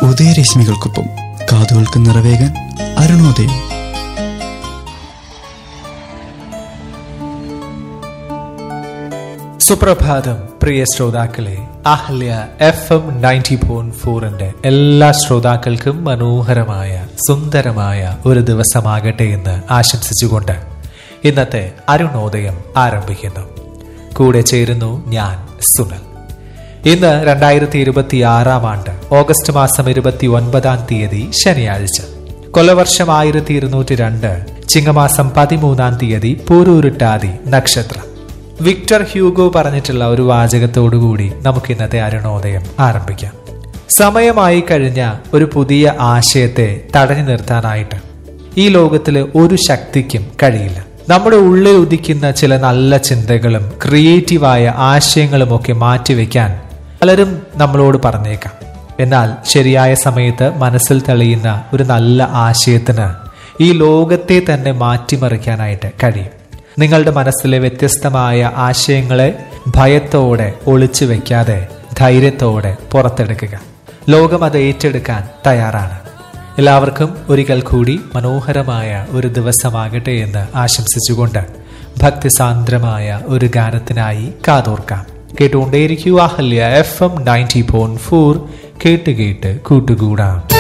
ഉദയരശ്മികൾക്കൊപ്പം കാതുകൾക്ക് നിറവേകാൻ അരുണോദയം സുപ്രഭാതം പ്രിയ ശ്രോതാക്കളെ Ahalya F M ninety point ഫോറിന്റെ എല്ലാ ശ്രോതാക്കൾക്കും മനോഹരമായ സുന്ദരമായ ഒരു ദിവസമാകട്ടെ എന്ന് ആശംസിച്ചുകൊണ്ട് ഇന്നത്തെ അരുണോദയം ആരംഭിക്കുന്നു കൂടെ ചേരുന്നു ഞാൻ സുനൽ ഇന്ന് രണ്ടായിരത്തി ഇരുപത്തി ആറാം ആണ്ട് ഓഗസ്റ്റ് മാസം ഇരുപത്തി ഒൻപതാം തീയതി ശനിയാഴ്ച കൊലവർഷം ആയിരത്തി ഇരുന്നൂറ്റി രണ്ട് ചിങ്ങമാസം പതിമൂന്നാം തീയതി പൂരൂരുട്ടാതി നക്ഷത്രം വിക്ടർ ഹ്യൂഗോ പറഞ്ഞിട്ടുള്ള ഒരു വാചകത്തോടുകൂടി നമുക്ക് ഇന്നത്തെ അരുണോദയം ആരംഭിക്കാം സമയമായി കഴിഞ്ഞ ഒരു പുതിയ ആശയത്തെ തടഞ്ഞു നിർത്താനായിട്ട് ഈ ലോകത്തിലെ ഒരു ശക്തിക്കും കഴിയില്ല നമ്മുടെ ഉള്ളിൽ ഉദിക്കുന്ന ചില നല്ല ചിന്തകളും ക്രിയേറ്റീവായ ആശയങ്ങളും ഒക്കെ മാറ്റിവെക്കാൻ പലരും നമ്മളോട് പറഞ്ഞേക്കാം എന്നാൽ ശരിയായ സമയത്ത് മനസ്സിൽ തെളിയുന്ന ഒരു നല്ല ആശയത്തിന് ഈ ലോകത്തെ തന്നെ മാറ്റിമറിക്കാനായിട്ട് കഴിയും നിങ്ങളുടെ മനസ്സിലെ വ്യത്യസ്തമായ ആശയങ്ങളെ ഭയത്തോടെ ഒളിച്ചു വെക്കാതെ ധൈര്യത്തോടെ പുറത്തെടുക്കുക ലോകം അത് ഏറ്റെടുക്കാൻ തയ്യാറാണ് എല്ലാവർക്കും ഒരിക്കൽ കൂടി മനോഹരമായ ഒരു ദിവസമാകട്ടെ എന്ന് ആശംസിച്ചുകൊണ്ട് ഭക്തിസാന്ദ്രമായ ഒരു ഗാനത്തിനായി കാതോർക്കാം കേട്ടുകൊണ്ടേയിരിക്കുക Ahalya F M ninety point four കേട്ട് കേട്ട് കൂട്ടുകൂടാം